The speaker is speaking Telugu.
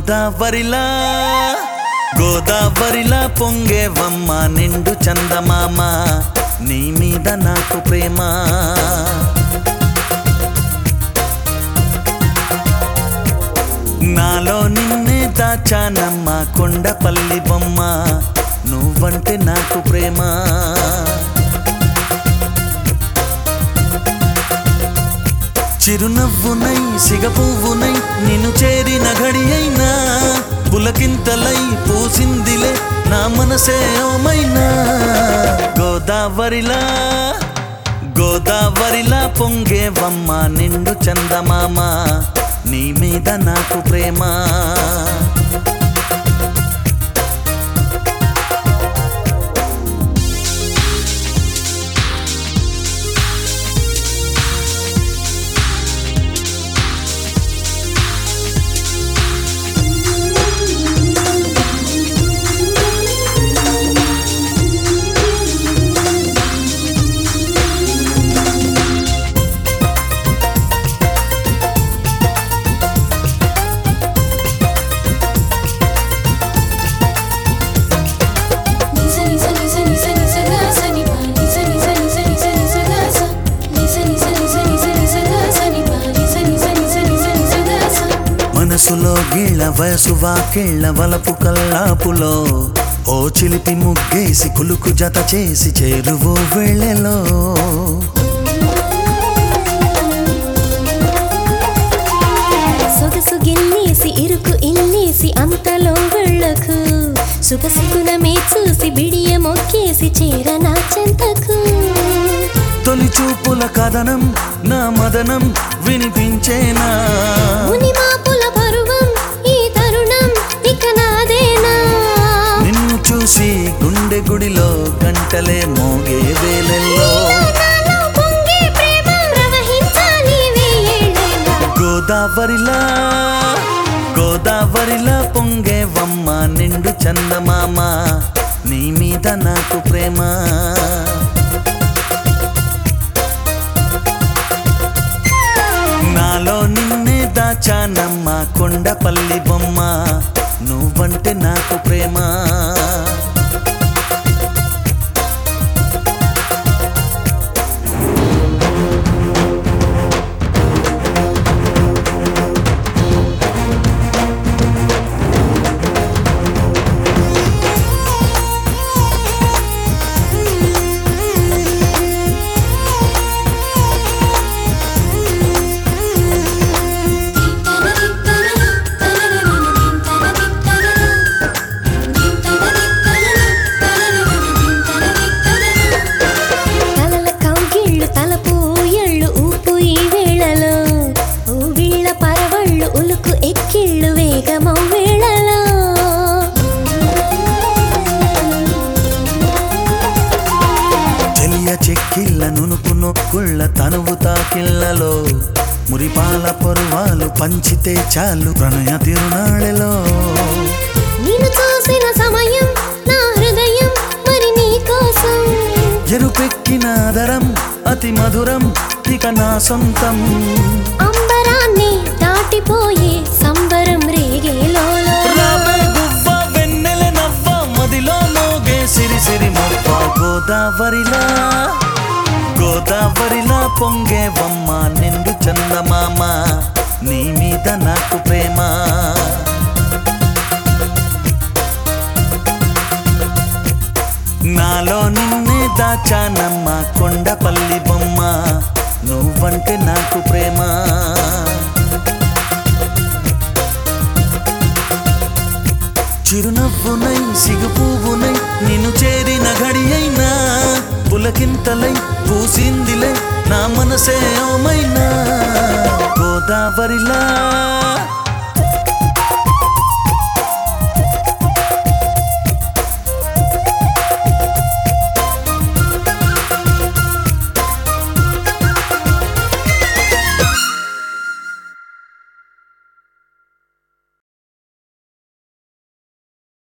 గోదావరిలా గోదావరిలా పొంగేవమ్మ నిండు చందమామ నీ మీద నాకు ప్రేమ నాలో నిన్నే దాచానమ్మ కొండపల్లి బొమ్మ నువ్వంటే నాకు ప్రేమ చిరునవ్వునై సిగపువ్వునై నిన్ను చేరిన ఘడి అయినా పులకింతలై పూసిందిలే నా మనసే ఓమైనా గోదావరిలా గోదావరిలా పొంగేవమ్మ నిండు చందమామ నీ మీద నాకు ప్రేమ నిస నిస నిస నిస నిస గ స ని ప నిస నిస నిస నిస నిస గ స నిస నిస నిస నిస నిస గ స ని ప నిస నిస నిస నిస నిస గ స మనసులో గీళ్ళ వయసు వాకిళ్ళ వలపు కల్లాపులో ఓ చిలిపి ముగ్గేసి కులుకు జత చేసి చేరువో వేళలో సొగసు గిల్లేసి ఇరుకు ఇల్లేసి అంతలో వెళ్ళకు సుఖసుకునమే చూసి బిడియ మొక్కేసి చేరనా చెంతకు తొలి చూపుల కథనం నా మదనం వినిపించేనా ముని మాపుల పరువం ఈ తరుణం ఇక నాదేనా నిన్ను చూసి గుండె గుడిలో గంటలే మోగే వేలెల్లో నాలో పొంగే ప్రేమ ప్రవహించాలి వేయేళ్ళేనా గోదావరిలా గోదావరిలా పొంగేవమ్మ నిండు చందమామ నీ మీద నాకు ప్రేమ నాలో నిన్నే దాచానమ్మ కొండపల్లి బొమ్మ నువ్వంటే నాకు ప్రేమ తలల కౌగిళ్ళు తలపు ఎళ్ళు ఊపు ఈ వేళలో ఊవిళ్ళ పరవళ్ళు ఉలుకు ఎక్కిళ్ళు వేగమౌ వేళలో చెలియ చెక్కిళ్ళ నునుపు నొక్కుళ్ళ తనువు తాకిళ్ళలో మురిపాల పరువాలు పంచితే చాలు ప్రణయ తిరునాళ్ళలో నిన్ను చూసిన సమయం నా హృదయం మరి నీ కోసం ఎరుపెక్కిన ఆదరం అతి మధురం ఇక నా సొంతం అంబరాన్ని దాటిపోయే సంబరం రేగేలోలో రావే గువ్వ వెన్నెల నవ్వ మదిలో మోగే సిరి సిరి మొప్ప గోదావరిలా గోదావరిలా పొంగే బొమ్మ నిండు చందమామ నీ మీద నాకు ప్రేమ నాలో నిన్నే దాచానమ్మ కొండపల్లి బొమ్మ నువ్వంటే నాకు ప్రేమ చిరునవ్వునై సిగుపువ్వునై నిన్ను చేరిన ఘడి అయినా పులకింతలై పూసిందిలే నా మనసే ఓమైనా గోదావరిలా